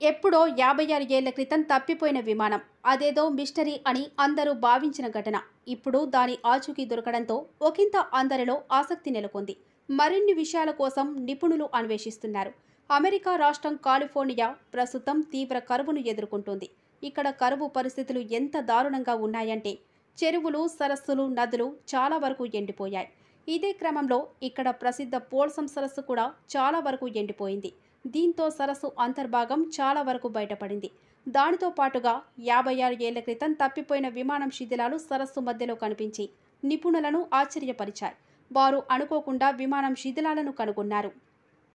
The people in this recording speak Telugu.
ఎప్పుడో యాభై ఆరు ఏళ్ల క్రితం తప్పిపోయిన విమానం అదేదో మిస్టరీ అని అందరూ భావించిన ఘటన ఇప్పుడు దాని ఆచూకీ దొరకడంతో ఒకంత అందరిలో ఆసక్తి నెలకొంది మరిన్ని విషయాల కోసం నిపుణులు అన్వేషిస్తున్నారు అమెరికా రాష్ట్రం కాలిఫోర్నియా ప్రస్తుతం తీవ్ర కరువును ఎదుర్కొంటోంది ఇక్కడ కరువు పరిస్థితులు ఎంత దారుణంగా ఉన్నాయంటే చెరువులు సరస్సులు నదులు చాలా వరకు ఎండిపోయాయి ఇదే క్రమంలో ఇక్కడ ప్రసిద్ధ పోల్సం సరస్సు కూడా చాలా వరకు ఎండిపోయింది దీంతో సరస్సు అంతర్భాగం చాలా వరకు బయటపడింది దానితో పాటుగా యాభై ఆరు ఏళ్ల క్రితం తప్పిపోయిన విమానం శిథిలాలు సరస్సు మధ్యలో కనిపించి నిపుణులను ఆశ్చర్యపరిచాయి వారు అనుకోకుండా విమానం శిథిలాలను కనుగొన్నారు